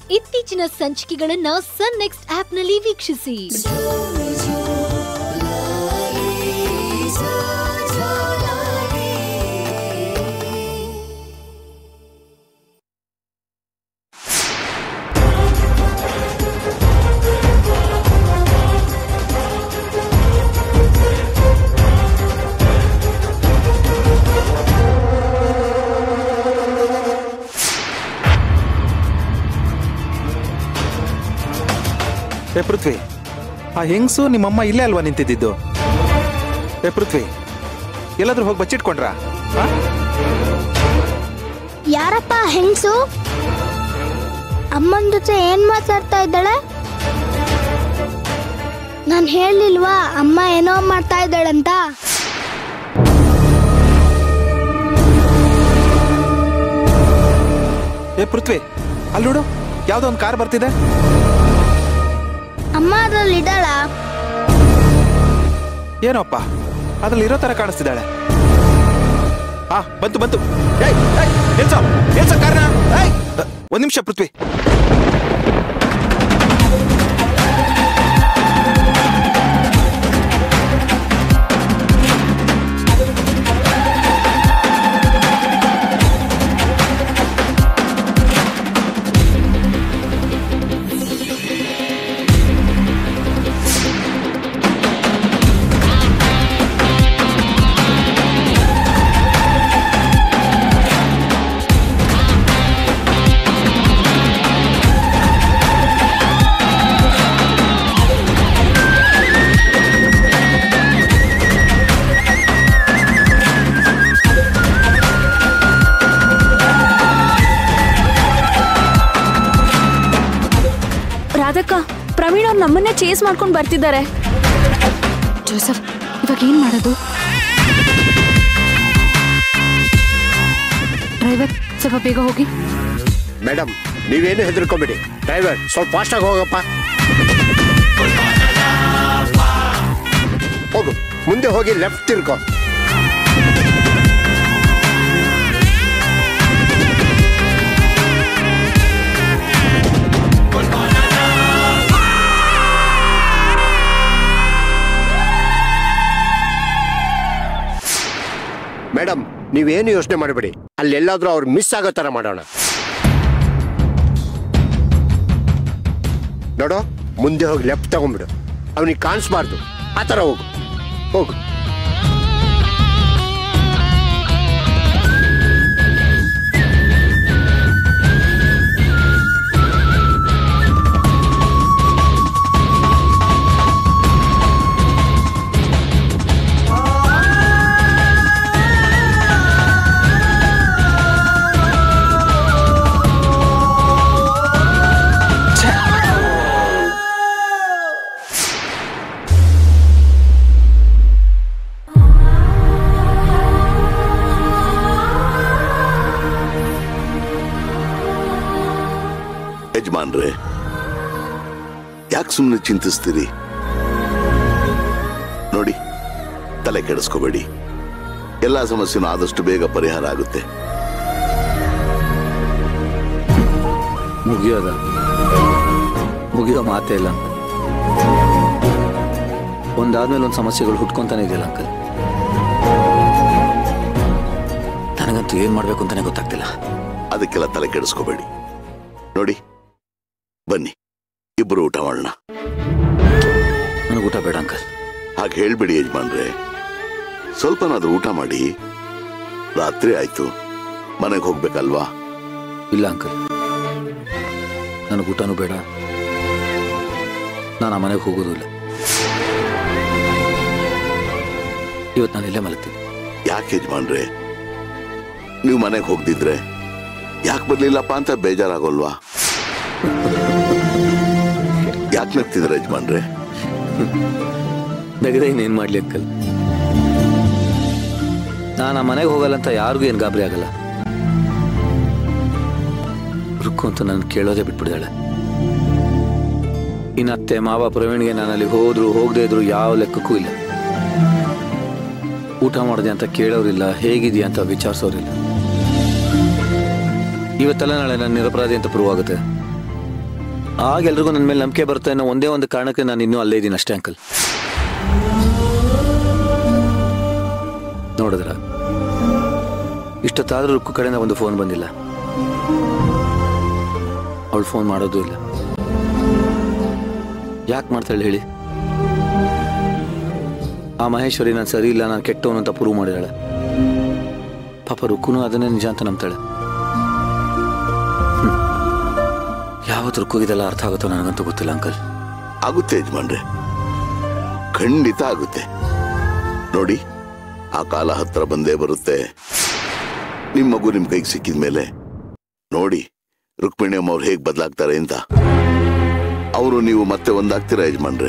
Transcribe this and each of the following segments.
ಇತ್ತೀಚಿನ ಸಂಚಿಕೆಗಳನ್ನ ಸನ್ ನೆಕ್ಸ್ಟ್ ಆಪ್ನಲ್ಲಿ ವೀಕ್ಷಿಸಿ ಏ ಪೃಥ್ವಿ ಆ ಹೆಂಗ್ಸು ನಿಮ್ಮಮ್ಮ ಇಲ್ಲೇ ಅಲ್ವಾ ನಿಂತಿದ್ದಿದ್ದು ಏ ಪೃಥ್ವಿ ಎಲ್ಲಾದ್ರೂ ಹೋಗಿ ಬಚ್ಚಿಟ್ಕೊಂಡ್ರಾ ಆ? ಯಾರಪ್ಪ ಹೆಂಗ್ಸು ಅಮ್ಮನ ಜೊತೆ ಏನ್ ಮಾತಾಡ್ತಾ ಇದ್ದಾಳೆ ನಾನು ಹೇಳಿಲ್ವಾ ಅಮ್ಮ ಏನೋ ಮಾಡ್ತಾ ಇದ್ದಾಳಂತ ಏ ಪೃಥ್ವಿ ಅಲ್ಲಿ ನೋಡು ಯಾವ್ದೋ ಒಂದು ಕಾರ್ ಬರ್ತಿದೆ ಅಮ್ಮ ಅದ್ರಲ್ಲಿ ಇದ್ದಾಳ ಏನೋಪ್ಪ ಅದ್ರಲ್ಲಿ ಇರೋ ತರ ಕಾಣಿಸ್ತಿದ್ದಾಳೆ ಆ ಬಂತು ಬಂತು ಏಯ್ ಏಯ್ ನಿಲ್ಸೋ ನಿಲ್ಸೋ ಕಾರ್ನ ಏಯ್ ಅ, ಒಂದ್ ನಿಮಿಷ ಪೃಥ್ವಿ ರಾಧಕ್ಕ ಪ್ರವೀಣ್ ಅವ್ರು ನಮ್ಮನ್ನೇ ಚೇಸ್ ಮಾಡ್ಕೊಂಡು ಬರ್ತಿದ್ದಾರೆ ಜೋಸಫ್ ಇವಾಗ ಏನ್ ಮಾಡೋದು ಡ್ರೈವರ್ ಸ್ವಲ್ಪ ಬೇಗ ಹೋಗಿ ಮೇಡಮ್ ನೀವೇನು ಹೆದರ್ಕೊಂಬಿಡಿ ಡ್ರೈವರ್ ಸ್ವಲ್ಪ ಫಾಸ್ಟಾಗಿ ಹೋಗಪ್ಪ ಹೋಗು ಮುಂದೆ ಹೋಗಿ ಲೆಫ್ಟ್ ತಿರ್ಕೋ ಮೇಡಮ್ ನೀವೇನು ಯೋಚನೆ ಮಾಡಬೇಡಿ ಅಲ್ಲೆಲ್ಲಾದ್ರೂ ಅವ್ರು ಮಿಸ್ ಆಗೋ ಥರ ಮಾಡೋಣ ನೋಡೋ ಮುಂದೆ ಹೋಗಿ ಲೆಫ್ಟ್ ತಗೊಂಡ್ಬಿಡು ಅವನಿಗೆ ಕಾಣಿಸ್ಬಾರ್ದು ಆ ಥರ ಹೋಗು ಹೋಗು ಯಜಮಾನ್ರೆ ಯಾಕೆ ಸುಮ್ಮನೆ ಚಿಂತಿಸ್ತೀರಿ ನೋಡಿ ತಲೆ ಕೆಡಿಸ್ಕೋಬೇಡಿ ಎಲ್ಲಾ ಸಮಸ್ಯೆನೂ ಆದಷ್ಟು ಬೇಗ ಪರಿಹಾರ ಆಗುತ್ತೆ ಮುಗಿಯೋದ ಮುಗಿಯೋ ಮಾತೇ ಇಲ್ಲ ಒಂದಾದ್ಮೇಲೆ ಒಂದು ಸಮಸ್ಯೆಗಳು ಹುಟ್ಕೊಂತಾನೆ ಇದೆಯಲ್ಲ ಅಂಕಲ್ ನನಗಂತೂ ಏನ್ ಮಾಡ್ಬೇಕು ಅಂತಾನೆ ಗೊತ್ತಾಗ್ತಿಲ್ಲ ಅದಕ್ಕೆಲ್ಲ ತಲೆ ಕೆಡಿಸ್ಕೋಬೇಡಿ ನೋಡಿ ಬನ್ನಿ ಇಬ್ಬರು ಊಟ ಮಾಡೋಣ ನನಗೆ ಊಟ ಬೇಡ ಅಂಕಲ್ ಹಾಗೆ ಹೇಳ್ಬೇಡಿ ಯಜಮಾನ್ರೆ ಸ್ವಲ್ಪನಾದ್ರೂ ಊಟ ಮಾಡಿ ರಾತ್ರಿ ಆಯ್ತು ಮನೆಗೆ ಹೋಗ್ಬೇಕಲ್ವಾ ಇಲ್ಲ ಅಂಕಲ್ ನನಗೆ ಊಟನೂ ಬೇಡ ನಾನು ಆ ಮನೆಗೆ ಹೋಗೋದು ಇಲ್ಲ ಇವತ್ತು ನಾನು ಇಲ್ಲೇ ಮಲಗ್ತೀನಿ ಯಾಕೆ ಯಜಮಾನ್ರೆ ನೀವು ಮನೆಗೆ ಹೋಗ್ದಿದ್ರೆ ಯಾಕೆ ಬರ್ಲಿಲ್ಲಪ್ಪ ಅಂತ ಬೇಜಾರಾಗೋಲ್ವಾ ಯಾಕೆ ನಗ್ತಿದ್ರ ಯಜಮಾನ್ರೆ ನಗದೆ ಇನ್ನೇನು ಮಾಡ್ಲಿ ಅಂಕಲ್ ನಾನು ಆ ಮನೆಗೆ ಹೋಗಲ್ಲ ಅಂತ ಯಾರಿಗೂ ಏನು ಗಾಬರಿ ಆಗಲ್ಲ ರುಕ್ಕು ಅಂತ ನನ್ನ ಕೇಳೋದೇ ಬಿಟ್ಬಿಡ್ದಾಳೆ ಇನ್ನು ಅತ್ತೆ ಮಾವ ಪ್ರವೀಣ್ಗೆ ನಾನು ಅಲ್ಲಿ ಹೋದ್ರು ಹೋಗದೆ ಇದ್ರು ಯಾವ ಲೆಕ್ಕಕ್ಕೂ ಇಲ್ಲ ಊಟ ಮಾಡಿದೆ ಅಂತ ಕೇಳೋರಿಲ್ಲ ಹೇಗಿದೆಯಾ ಅಂತ ವಿಚಾರಿಸೋರಿಲ್ಲ ಇವತ್ತೆಲ್ಲ ನಾಳೆ ನನ್ನ ನಿರಪರಾಧಿ ಅಂತ ಪ್ರೂವ್ ಆಗುತ್ತೆ ಆಗ ಎಲ್ರಿಗೂ ನನ್ನ ಮೇಲೆ ನಂಬಿಕೆ ಬರುತ್ತೆ ಅನ್ನೋ ಒಂದೇ ಒಂದು ಕಾರಣಕ್ಕೆ ನಾನು ಇನ್ನೂ ಅಲ್ಲೇ ಇದ್ದೀನಿ ಅಷ್ಟೇ ಅಂಕಲ್ ನೋಡಿದ್ರ ಇಷ್ಟೊತ್ತಾದ್ರೂ ರುಕ್ಕು ಕಡೆಯಿಂದ ಒಂದು ಫೋನ್ ಬಂದಿಲ್ಲ ಅವಳು ಫೋನ್ ಮಾಡೋದು ಇಲ್ಲ ಯಾಕೆ ಮಾಡ್ತಾಳೆ ಹೇಳಿ ಆ ಮಹೇಶ್ವರಿ ನಾನು ಸರಿ ಇಲ್ಲ ನಾನು ಕೆಟ್ಟವನು ಅಂತ ಪ್ರೂವ್ ಮಾಡಿದಾಳೆ ಪಾಪ ರುಕ್ಕುನು ಅದನ್ನೇ ನಿಜ ಅಂತ ನಂಬ್ತಾಳೆ ಹ್ಮ್. ಯಾವತ್ತು ರುಕ್ಕುಗಿದೆಲ್ಲ ಅರ್ಥ ಆಗುತ್ತೋ ನನಗಂತೂ ಗೊತ್ತಿಲ್ಲ ಅಂಕಲ್ ಆಗುತ್ತೆ ಯಜಮಾನ್ರೆ ಖಂಡಿತ ಆಗುತ್ತೆ ನೋಡಿ ಆ ಕಾಲ ಹತ್ರ ಬಂದೇ ಬರುತ್ತೆ ನಿಮ್ ಮಗು ನಿಮ್ ಕೈಗೆ ಸಿಕ್ಕಿದ ಮೇಲೆ ನೋಡಿ ರುಕ್ಮಿಣಿ ಅಮ್ಮ ಅವ್ರು ಹೇಗ್ ಬದಲಾಗ್ತಾರೆ ಅಂತ ಅವರು ನೀವು ಮತ್ತೆ ಒಂದಾಗ್ತೀರಾ ಯಜಮಾನ್ರೆ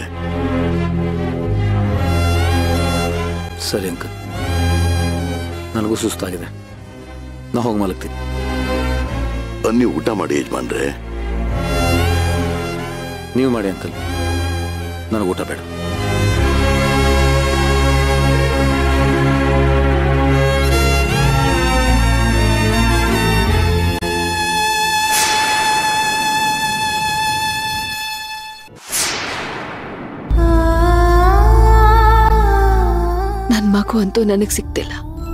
ಸರಿ ಅಂಕಲ್ ನನಗೂ ಸುಸ್ತಾಗಿದೆ ನಾ ಹೋಗಿ ಮಲಗ್ತೀನಿ ಬನ್ನಿ ಊಟ ಮಾಡಿ ಯಜಮಾನ್ರೆ ನೀವು ಮಾಡಿ ಅಂಕಲ್ ನನಗೆ ಊಟ ಬೇಡ ನನ್ನ ಮಗು ಅಂತೂ ನನಗೆ ಸಿಗ್ತಿಲ್ಲ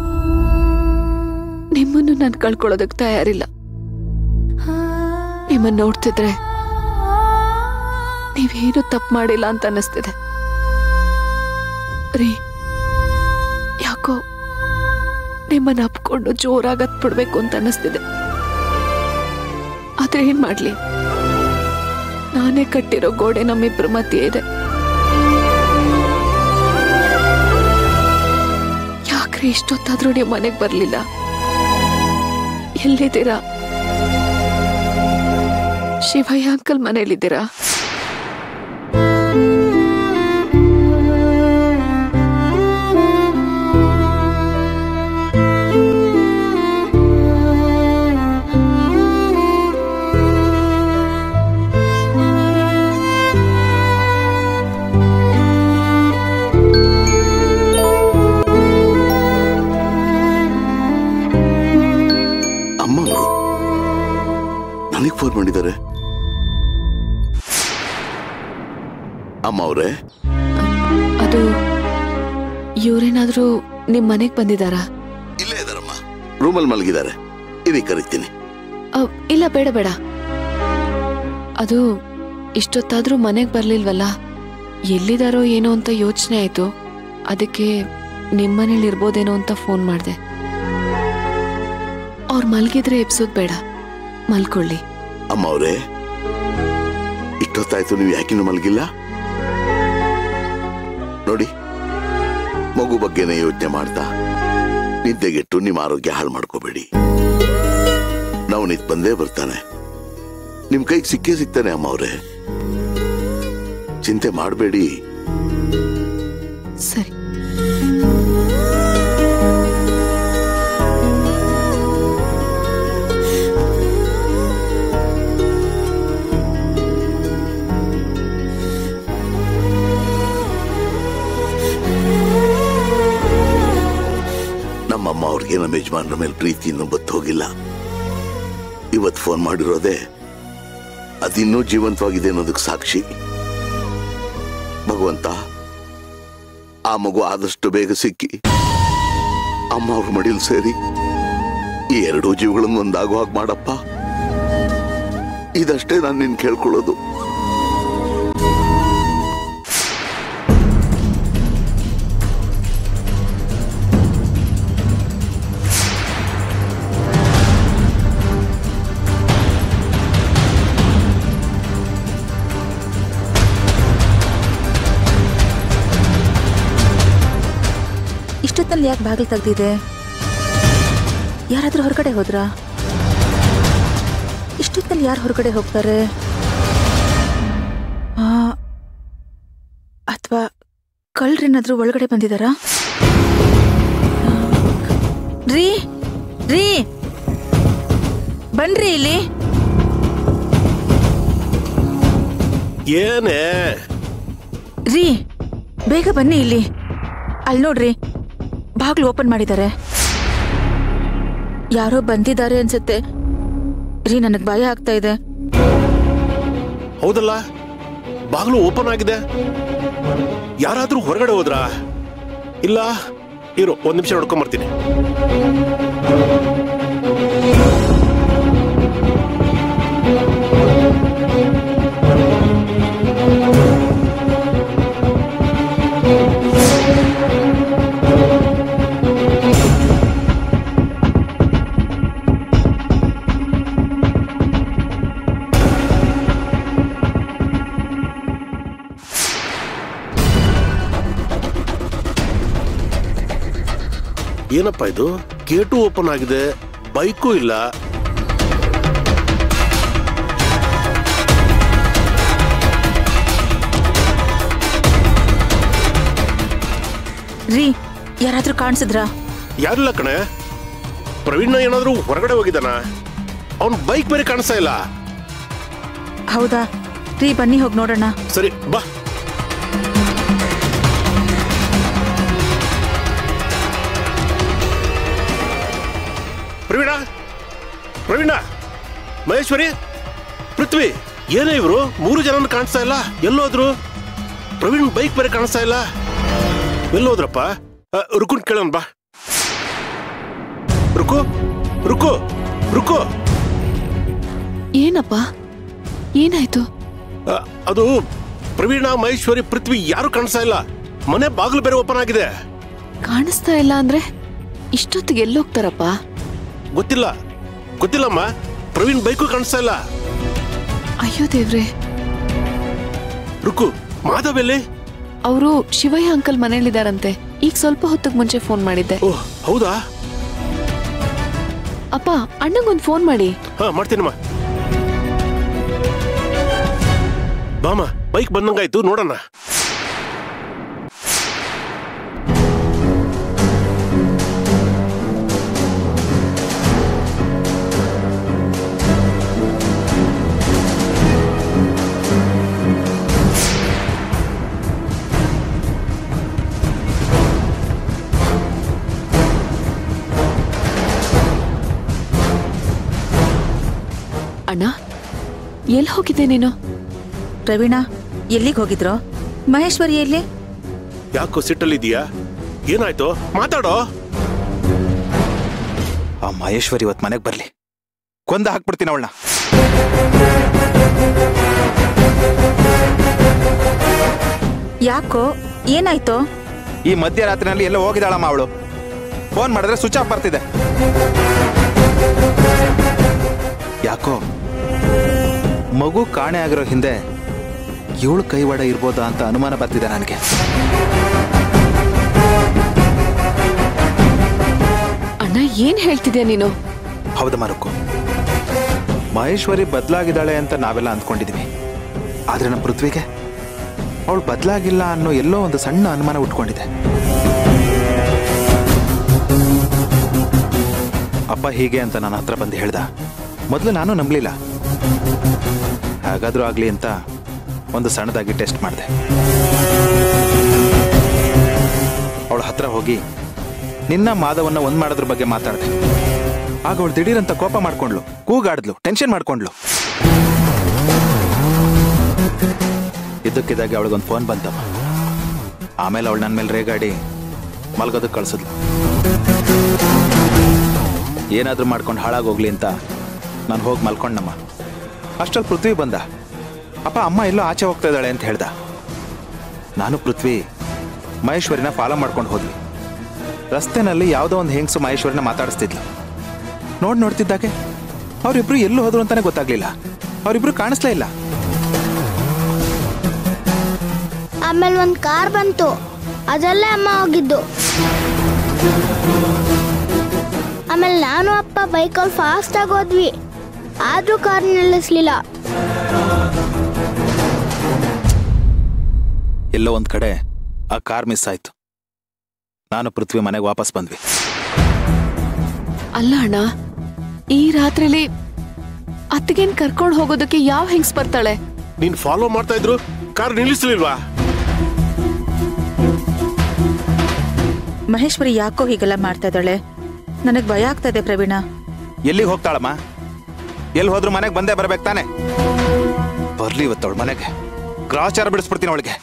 ನಿಮ್ಮನ್ನು ನಾನು ಕಳ್ಕೊಳ್ಳೋದಕ್ಕೆ ತಯಾರಿಲ್ಲ ನಿಮ್ಮನ್ನ ನೋಡ್ತಿದ್ರೆ ನೀವೇನು ತಪ್ಪು ಮಾಡಿಲ್ಲ ಅಂತ ಅನ್ನಿಸ್ತಿದೆ ರೀ ಯಾಕೋ ನಿಮ್ಮನ್ನ ಅಪ್ಕೊಂಡು ಜೋರಾಗಿ ಬಿಡ್ಬೇಕು ಅಂತ ಅನ್ನಿಸ್ತಿದೆ ಆದ್ರೆ ಏನ್ ಮಾಡ್ಲಿ ನಾನೇ ಕಟ್ಟಿರೋ ಗೋಡೆ ನಮ್ಮಿಬ್ರ ಮಧ್ಯೆ ಇದೆ ಯಾಕ್ರಿ ಇಷ್ಟೊತ್ತಾದ್ರೂ ನೀವು ಮನೆಗೆ ಬರ್ಲಿಲ್ಲ ಎಲ್ಲಿದ್ದೀರಾ ಶಿವಯ್ಯ ಅಂಕಲ್ ಮನೇಲಿದ್ದೀರಾ ಅಮ್ಮ ಅವರು ನನಗೆ ಫೋನ್ ಮಾಡಿದ್ದಾರೆ ಅಮ್ಮ ಅವರೇ ಅದು ಇವ್ರೇನಾದ್ರೂ ನಿಮ್ ಮನೆಗ್ ಬಂದಿದಾರಾ ಇಲ್ಲೇ ಇದಾರಮ್ಮ ರೂಮಲ್ಲಿ ಮಲಗಿದ್ದಾರೆ ಇದೀಗ ಕರಿತೀನಿ ಅವ್, ಇಲ್ಲ ಬೇಡ ಬೇಡ ಅದು ಇಷ್ಟೊತ್ತಾದ್ರೂ ಮನೆಗ್ ಬರ್ಲಿಲ್ವಲ್ಲ ಎಲ್ಲಿದಾರೋ ಏನೋ ಅಂತ ಯೋಚನೆ ಆಯ್ತು ಅದಕ್ಕೆ ನಿಮ್ಮನೇಲಿ ಇರ್ಬೋದೇನೋ ಅಂತ ಫೋನ್ ಮಾಡ್ದೆ ಅವ್ರು ಮಲ್ಗಿದ್ರೆ ಎಬ್ಸೋದ್ ಬೇಡ ಮಲ್ಕೊಳ್ಳಿ ಅಮ್ಮ ಅವರೇ ಇಷ್ಟೊತ್ತಾಯ್ತು ನೀವು ಯಾಕಿನ್ನೂ ಮಲಗಿಲ್ಲ ನೋಡಿ ಮಗು ಬಗ್ಗೆನೇ ಯೋಚನೆ ಮಾಡ್ತಾ ನಿದ್ದೆಗೆಟ್ಟು ನಿಮ್ಮ ಆರೋಗ್ಯ ಹಾಳು ಮಾಡ್ಕೋಬೇಡಿ ನವನಿತ್ ಬಂದೇ ಬರ್ತಾನೆ ನಿಮ್ ಕೈಗೆ ಸಿಕ್ಕೇ ಸಿಗ್ತಾನೆ ಅಮ್ಮ ಅವರೇ ಚಿಂತೆ ಮಾಡಬೇಡಿ ಸರಿ ನಮ್ಮಮ್ಮ ಅವ್ರಿಗೆ ನಮ್ಮ ಯಜಮಾನ್ರ ಮೇಲೆ ಪ್ರೀತಿಯನ್ನು ಬತ್ತು ಹೋಗಿಲ್ಲ ಇವತ್ತು ಫೋನ್ ಮಾಡಿರೋದೇ ಅದಿನ್ನೂ ಜೀವಂತವಾಗಿದೆ ಅನ್ನೋದಕ್ಕೆ ಸಾಕ್ಷಿ ಭಗವಂತ ಆ ಮಗು ಆದಷ್ಟು ಬೇಗ ಸಿಕ್ಕಿ ಅಮ್ಮ ಅವ್ರ ಮಡಿಲ್ ಸೇರಿ ಈ ಎರಡೂ ಜೀವಗಳನ್ನು ಒಂದಾಗೋ ಹಾಗೆ ಮಾಡಪ್ಪ ಇದಷ್ಟೇ ನಾನು ನಿನ್ ಕೇಳ್ಕೊಳ್ಳೋದು ಇಷ್ಟೊತ್ತಲ್ಲಿ ಯಾಕೆ ಬಾಗಿಲು ತೆಗ್ದಿದೆ ಯಾರಾದ್ರೂ ಹೊರಗಡೆ ಹೋದ್ರಾ ಇಷ್ಟೊತ್ತಲ್ಲಿ ಯಾರು ಹೊರಗಡೆ ಹೋಗ್ತಾರೆ ಅಥವಾ ಕಳ್ರೇನಾದ್ರೂ ಒಳಗಡೆ ಬಂದಿದಾರಾ ರೀ ರೀ ಬನ್ರಿ ಇಲ್ಲಿ ಏನೇ ರೀ ಬೇಗ ಬನ್ನಿ ಇಲ್ಲಿ ಅಲ್ಲಿ ನೋಡ್ರಿ ಬಾಗ್ಲು ಓಪನ್ ಮಾಡಿದ್ದಾರೆ ಯಾರೋ ಬಂದಿದ್ದಾರೆ ಅನ್ಸುತ್ತೆ ರೀ ನನಗ್ ಭಯ ಆಗ್ತಾ ಇದೆ ಹೌದಲ್ಲ ಬಾಗಿಲು ಓಪನ್ ಆಗಿದೆ ಯಾರಾದ್ರೂ ಹೊರಗಡೆ ಹೋದ್ರಾ ಇಲ್ಲ ಇರು ಒಂದ್ ನಿಮಿಷ ನೋಡ್ಕೊಂಡ್ ಬರ್ತೀನಿ ಏನಪ್ಪ ಇದು ಗೇಟು ಓಪನ್ ಆಗಿದೆ ಬೈಕು ಇಲ್ಲ ರೀ ಯಾರಾದ್ರೂ ಕಾಣಿಸಿದ್ರಾ ಯಾರಿಲ್ಲ ಕಣೆ ಪ್ರವೀಣ ಏನಾದ್ರೂ ಹೊರಗಡೆ ಹೋಗಿದ್ದಾನ ಅವನ್ ಬೈಕ್ ಬೇರೆ ಕಾಣಿಸ್ತಾ ಇಲ್ಲ ಹೌದಾ ರೀ ಬನ್ನಿ ಹೋಗಿ ನೋಡೋಣ ಸರಿ ಬಾ ಪ್ರವೀಣ ಪ್ರವೀಣ ಮಹೇಶ್ವರಿ ಪೃಥ್ವಿ ಏನೇ ಇವರು ಮೂರು ಜನ ಕಾಣಿಸ್ತಾ ಇಲ್ಲ ಎಲ್ಲೋದ್ರು ಪ್ರವೀಣ್ ಬೈಕ್ ಬೇರೆ ಕಾಣಿಸ್ತಾ ಇಲ್ಲ ಎಲ್ಲೋದ್ರಪ್ಪ ಆ, ರುಕುನ್ ಕೇಳೋಣ ಬಾ ರುಕು ರುಕು ರುಕು ಏನಪ್ಪ ಏನಾಯ್ತು ಆ, ಅದು ಪ್ರವೀಣ ಮಹೇಶ್ವರಿ ಪೃಥ್ವಿ ಯಾರು ಕಾಣಿಸ್ತಾ ಇಲ್ಲ ಮನೆ ಬಾಗಿಲು ಬೇರೆ ಓಪನ್ ಆಗಿದೆ ಕಾಣಿಸ್ತಾ ಇಲ್ಲ ಅಂದ್ರೆ ಇಷ್ಟೊತ್ತಿಗೆ ಎಲ್ಲೋಗ್ತಾರಪ್ಪ ಗೊತ್ತಿಲ್ಲ ಗೊತ್ತಿಲ್ಲಮ್ಮ ಪ್ರವೀಣ್ ಬೈಕು ಕಾಣಿಸ್ತಾ ಇಲ್ಲ ಅಯ್ಯೋ ದೇವ್ರೆ ರುಕು ಮಾಧವ್ ಎಲ್ಲಿ ಅವರು ಶಿವಯ್ಯ ಅಂಕಲ್ ಮನೇಲಿದಾರಂತೆ ಈಗ ಸ್ವಲ್ಪ ಹೊತ್ತಿಗೆ ಮುಂಚೆ ಫೋನ್ ಮಾಡಿದ್ದೆ ಓಹ್ ಹೌದಾ ಅಪ್ಪ ಅಣ್ಣಂಗೊಂದು ಫೋನ್ ಮಾಡಿ ಹಾ ಮಾಡ್ತೀನಮ್ಮ ಬಾಮ ಬೈಕ್ ಬಂದಂಗಾಯ್ತು ನೋಡೋಣ ಅಣ್ಣ ಎಲ್ಲಿ ಹೋಗಿದ್ದೆ ನೀನು ಪ್ರವೀಣ ಎಲ್ಲಿಗೆ ಹೋಗಿದ್ರು ಮಹೇಶ್ವರಿ ಎಲ್ಲಿ ಯಾಕೋ ಸಿಟ್ಟಲ್ಲಿದೀಯಾ ಏನಾಯ್ತು ಮಾತಾಡೋ ಆ ಮಹೇಶ್ವರಿ ಇವತ್ತು ಮನೆಗೆ ಬರ್ಲಿ ಕೊಂದ ಹಾಕ್ಬಿಡ್ತೀನಿ ಅವಳನ್ನ ಯಾಕೋ ಏನಾಯ್ತು ಈ ಮಧ್ಯರಾತ್ರಿನಲ್ಲಿ ಎಲ್ಲ ಹೋಗಿದ್ದಾಳಮ್ಮ ಅವಳು ಫೋನ್ ಮಾಡಿದ್ರೆ ಸ್ವಿಚ್ ಆಫ್ ಬರ್ತಿದೆ ಯಾಕೋ ಮಗು ಕಾಣೆ ಆಗಿರೋ ಹಿಂದೆ ಇವಳು ಕೈವಾಡ ಇರ್ಬೋದಾ ಅಂತ ಅನುಮಾನ ಬರ್ತಿದೆ ನನಗೆ ಅಣ್ಣ ಏನ್ ಹೇಳ್ತಿದ್ಯಾ ನೀನು ಹೌದಾ ಮರುಕು ಮಹೇಶ್ವರಿ ಬದಲಾಗಿದ್ದಾಳೆ ಅಂತ ನಾವೆಲ್ಲ ಅಂದ್ಕೊಂಡಿದ್ವಿ ಆದ್ರೆ ನಮ್ಮ ಪೃಥ್ವಿಗೆ ಅವಳು ಬದಲಾಗಿಲ್ಲ ಅನ್ನೋ ಎಲ್ಲೋ ಒಂದು ಸಣ್ಣ ಅನುಮಾನ ಉಟ್ಕೊಂಡಿದೆ ಅಪ್ಪ ಹೀಗೆ ಅಂತ ನನ್ನ ಹತ್ರ ಬಂದು ಹೇಳ್ದ ಮೊದಲು ನಾನು ನಂಬಲಿಲ್ಲ ಹಾಗಾದ್ರೂ ಆಗ್ಲಿ ಅಂತ ಒಂದು ಸಣ್ಣದಾಗಿ ಟೆಸ್ಟ್ ಮಾಡಿದೆ ಅವಳ ಹತ್ರ ಹೋಗಿ ನಿನ್ನ ಮಾದವನ್ನ ಒಂದ್ ಮಾಡೋದ್ರ ಬಗ್ಗೆ ಮಾತಾಡಿದೆ ಆಗ ಅವಳು ದಿಢೀರಂತ ಕೋಪ ಮಾಡ್ಕೊಂಡ್ಲು ಕೂಗಾಡಿದ್ಲು ಟೆನ್ಷನ್ ಮಾಡ್ಕೊಂಡ್ಲು ಇದ್ದಕ್ಕಿದ್ದಾಗೆ ಅವಳಿಗೊಂದು ಫೋನ್ ಬಂತಮ್ಮ ಆಮೇಲೆ ಅವಳು ನನ್ನ ಮೇಲೆ ರೇಗಾಡಿ ಮಲ್ಗೋದಕ್ಕೆ ಕಳ್ಸಿದ್ಲು ಏನಾದ್ರೂ ಮಾಡ್ಕೊಂಡು ಹಾಳಾಗೋಗ್ಲಿ ಅಂತ ನಾನು ಹೋಗಿ ಮಲ್ಕೊಂಡಮ್ಮ ಅಷ್ಟಲ್ಲಿ ಪೃಥ್ವಿ ಬಂದ ಅಪ್ಪ ಅಮ್ಮ ಎಲ್ಲೋ ಆಚೆ ಹೋಗ್ತಾ ಇದ್ದಾಳೆ ಅಂತ ಹೇಳ್ದ ನಾನು ಪೃಥ್ವಿ ಮಹೇಶ್ವರಿನ ಫಾಲೋ ಮಾಡ್ಕೊಂಡು ಹೋದ್ವಿ ರಸ್ತೆನಲ್ಲಿ ಯಾವುದೋ ಒಂದು ಹೆಂಗಸು ಮಹೇಶ್ವರಿನ ಮಾತಾಡಿಸ್ತಿದ್ಲು ನೋಡ್ ನೋಡ್ತಿದ್ದಾಗೆ ಅವರಿಬ್ರು ಎಲ್ಲೂ ಹೋದ್ರು ಅಂತಾನೆ ಗೊತ್ತಾಗ್ಲಿಲ್ಲ ಅವರಿಬ್ರು ಕಾಣಿಸ್ಲೇ ಇಲ್ಲ ಆಮೇಲೆ ಒಂದ್ ಕಾರ್ ಬಂತು ಅದರಲ್ಲೇ ಅಮ್ಮ ಹೋಗಿದ್ದು ಆಮೇಲೆ ನಾನು ಅಪ್ಪ ಬೈಕಲ್ಲಿ ಫಾಸ್ಟ್ ಆಗಿ ಹೋದ್ವಿ ಆದ್ರೂ ಕಾರ್ ನಿಲ್ಲಿಸ್ಲಿಲ್ಲ ಎಲ್ಲೋ ಒಂದ್ ಕಡೆ ಆ ಕಾರ್ ಮಿಸ್ ಆಯ್ತು ನಾನು ಪೃಥ್ವಿ ಮನೆಗೆ ವಾಪಸ್ ಬಂದ್ವಿ ಅಲ್ಲ ಅಣ್ಣ ಈ ರಾತ್ರಿಲಿ ಅತ್ತಿಗೇನ್ ಕರ್ಕೊಂಡು ಹೋಗೋದಕ್ಕೆ ಯಾವ ಹೆಂಗ್ಸ್ ಬರ್ತಾಳೆ ನೀನ್ ಫಾಲೋ ಮಾಡ್ತಾ ಇದ್ರು ಕಾರ್ ನಿಲ್ಲಿಸ್ಲಿಲ್ವಾ ಮಹೇಶ್ವರಿ ಯಾಕೋ ಹೀಗೆಲ್ಲ ಮಾಡ್ತಾ ಇದ್ದಾಳೆ ನನಗೆ ಭಯ ಆಗ್ತಾ ಇದೆ ಪ್ರವೀಣ ಎಲ್ಲಿಗೆ ಹೋಗ್ತಾಳಮ್ಮ ಎಲ್ಲಿ ಹೋದ್ರು ಮನೆಗೆ ಬಂದೇ ಬರ್ಬೇಕು ತಾನೆ ಬರ್ಲಿ ಇವತ್ತವಳ ಮನೆಗೆ ಗ್ರಾಚಾರ ಬಿಡಿಸ್ಬಿಡ್ತೀನಿ ಅವಳಿಗೆ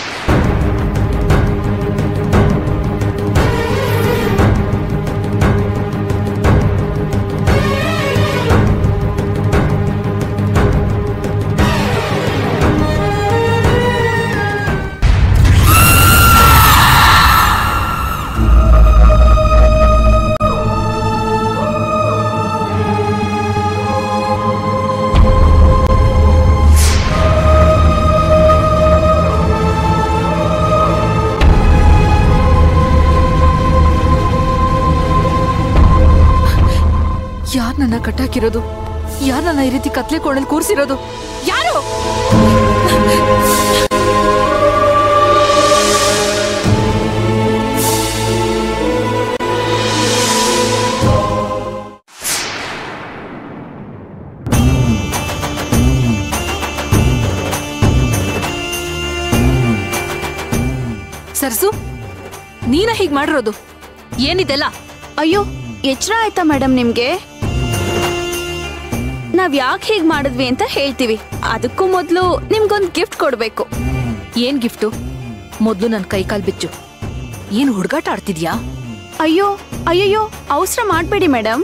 ಯಾರ್ ನನ್ನ ಕಟ್ಟಾಕಿರೋದು ಯಾರ್ ನನ್ನ ಈ ರೀತಿ ಕತ್ಲೆ ಕೋಣಲ್ಲಿ ಕೂರ್ಸಿರೋದು ಯಾರು ಸರ್ಸು ನೀನ ಹೀಗ್ ಮಾಡಿರೋದು ಏನಿದೆಲ್ಲ ಅಯ್ಯೋ ಎಚ್ಚರ ಆಯ್ತಾ ಮೇಡಮ್ ನಿಮ್ಗೆ ನಾವ್ ಯಾಕೆ ಹೀಗ್ ಮಾಡಿದ್ವಿ ಅಂತ ಹೇಳ್ತೀವಿ ಅದಕ್ಕೂ ಮೊದ್ಲು ನಿಮ್ಗೊಂದ್ ಗಿಫ್ಟ್ ಕೊಡ್ಬೇಕು ಏನ್ ಗಿಫ್ಟು ಮೊದ್ಲು ನನ್ ಕೈ ಕಾಲ್ ಬಿಚ್ಚು ಏನ್ ಹುಡುಗಾಟ ಆಡ್ತಿದ್ಯಾ ಅಯ್ಯೋ ಅಯ್ಯಯ್ಯೋ ಅವಸರ ಮಾಡ್ಬೇಡಿ ಮೇಡಮ್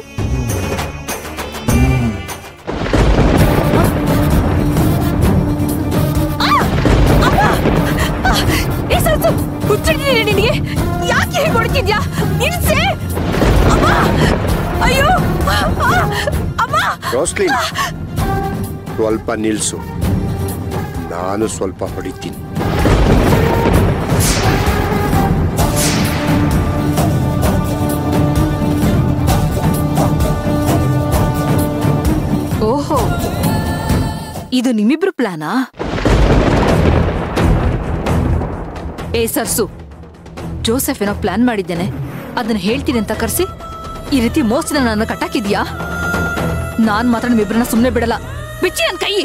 ಏ ಸರ್ಸು ಹುಚ್ಚಿಡ್ತೀನಿ ನಿನಗೆ ಯಾಕೆ ಹೀಗೆ ಹೊಡ್ತಿದ್ಯಾ ನಿಲ್ಸೆ ಅಮ್ಮ ಅಯ್ಯೋ ಆ, ಅಮ್ಮ ರೋಸ್ಲಿನ್ ಸ್ವಲ್ಪ ನಿಲ್ಸು ನಾನು ಸ್ವಲ್ಪ ಹೊಡಿತೀನಿ ಓಹೋ ಇದು ನಿಮ್ಮಿಬ್ರು ಪ್ಲಾನಾ ಏ ಸರ್ಸು ಜೋಸೆಫ್ ಏನೋ ಪ್ಲಾನ್ ಮಾಡಿದ್ದೇನೆ ಅದನ್ನ ಹೇಳ್ತೀನಿ ಅಂತ ಕರ್ಸಿ ಈ ರೀತಿ ಮೋಸದ ನನ್ನ ಕಟ್ಟಾಕಿದ್ಯಾ ನಾನ್ ಮಾತ್ರ ನಿಮ್ಮಿಬ್ರನ್ನ ಸುಮ್ಮನೆ ಬಿಡಲ್ಲ ಬಿಚ್ಚಿ ನನ್ ಕೈ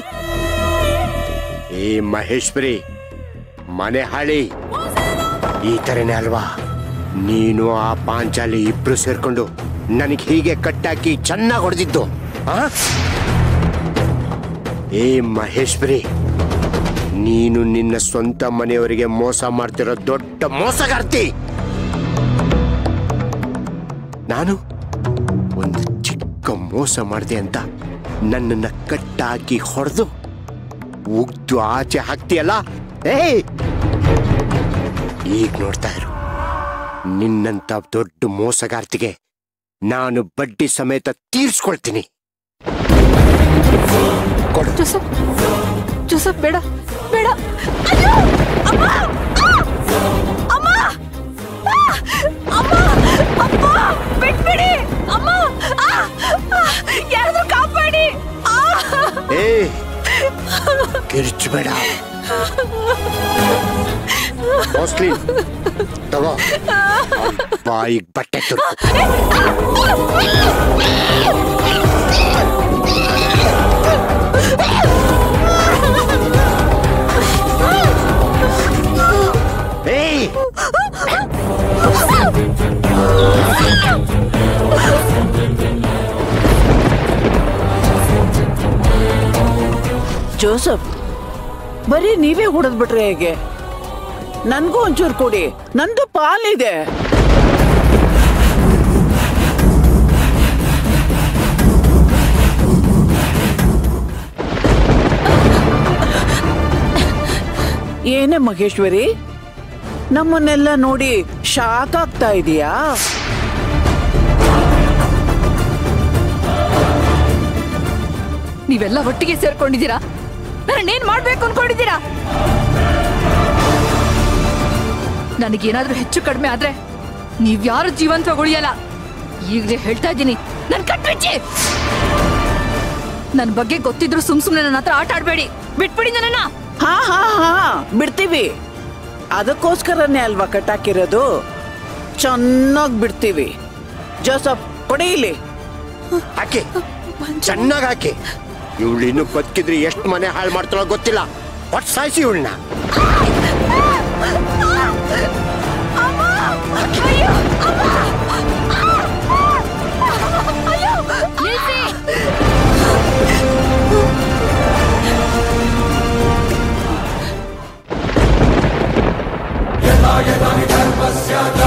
ಏ ಮಹೇಶ್ವರಿ ಮನೆ ಹಾಳಿ ಈ ಥರನೇ ಅಲ್ವಾ ನೀನು ಆ ಪಾಂಚಾಲಿ ಇಬ್ರು ಸೇರ್ಕೊಂಡು ನನಗೆ ಹೀಗೆ ಕಟ್ಟಾಕಿ ಚೆನ್ನಾಗಿ ಹೊಡೆದಿದ್ದು ಆ? ಏ ಮಹೇಶ್ವರಿ ನೀನು ನಿನ್ನ ಸ್ವಂತ ಮನೆಯವರಿಗೆ ಮೋಸ ಮಾಡ್ತಿರೋ ದೊಡ್ಡ ಮೋಸಗಾರ್ತಿ ನಾನು ಒಂದು ಚಿಕ್ಕ ಮೋಸ ಮಾಡಿದೆ ಅಂತ ನನ್ನನ್ನ ಕಟ್ಟಾಕಿ ಹೊಡೆದು ಉಗ್ದು ಆಚೆ ಹಾಕ್ತೀಯಲ್ಲ ಏಯ್ ಈಗ ನೋಡ್ತಾ ಇರು ನಿನ್ನಂತ ದೊಡ್ಡ ಮೋಸಗಾರ್ತಿಗೆ ನಾನು ಬಡ್ಡಿ ಸಮೇತ ತೀರ್ಸ್ಕೊಳ್ತೀನಿ ಕೊಡು ಜೋಸಫ್ ಜೋಸಫ್ ಬೇಡ ಬೇಡ ಅಯ್ಯೋ! ಅಮ್ಮ! ಆ! ಅಮ್ಮ! ಆ! ಅಮ್ಮ! ಅಪ್ಪ! ಬಿಟ್ಬಿಡಿ! ಅಮ್ಮ! ಆ! ಆ! ಯಾರಾದ್ರೂ ಕಾಪಾಡಿ ಆ! ಏ ಕಿರ್ಚಬೇಡ ಮೋಸ್ಟ್ಲಿ ತಗೋ ಬಾಯಿಗೆ ಬಟ್ಟೆ ತುರ್ಕು ಏಯ್ ಜೋಸಫ್ ಬರೀ ನೀವೇ ಹೊಡೆದ್ಬಿಟ್ರೆ ಹೇಗೆ ನನ್ಗೂ ಒಂಚೂರು ಕೊಡಿ ನಂದು ಪಾಲಿದೆ ಏನೇ ಮಹೇಶ್ವರಿ ನಮ್ಮನ್ನೆಲ್ಲ ನೋಡಿ ಶಾಕ್ ಆಗ್ತಾ ಇದೀಯಾ ನೀವೆಲ್ಲ ಒಟ್ಟಿಗೆ ಸೇರ್ಕೊಂಡಿದ್ದೀರಾ ನನ್ನೇನ್ ಮಾಡ್ಬೇಕು ಅನ್ಕೊಂಡಿದ್ದೀರಾ ನನಗೇನಾದ್ರೂ ಹೆಚ್ಚು ಕಡಿಮೆ ಆದ್ರೆ ನೀವ್ಯಾರು ಜೀವಂತವಾಗಿ ಉಳಿಯಲ್ಲ ಈಗಲೇ ಹೇಳ್ತಾ ಇದ್ದೀನಿ ನನ್ ಕಟ್ಬಿಚ್ಚಿ ನನ್ ಬಗ್ಗೆ ಗೊತ್ತಿದ್ರು ಸುಮ್ ಸುಮ್ನೆ ನನ್ನ ಹತ್ರ ಆಟ ಆಡ್ಬೇಡಿ ಬಿಟ್ಬಿಡಿ ನನ್ನನ್ನ ಹಾ ಹಾ ಹಾ ಬಿಡ್ತೀವಿ ಅದಕ್ಕೋಸ್ಕರನೇ ಅಲ್ವಾ ಕಟ್ಟಾಕಿರೋದು ಚೆನ್ನಾಗಿ ಬಿಡ್ತೀವಿ ಜೋಸಫ್ ಕೊಡಿ ಇಲ್ಲಿ ಹಾಕಿ ಚೆನ್ನಾಗಿ ಹಾಕಿ ಇವಳು ಇನ್ನು ಬದುಕಿದ್ರೆ ಎಷ್ಟು ಮನೆ ಹಾಳು ಮಾಡ್ತಾಳೋ ಗೊತ್ತಿಲ್ಲ ಒಟ್ಟು ಸಾಯಿಸಿ ಇವಳನ್ನ ಸ್ಯಾದ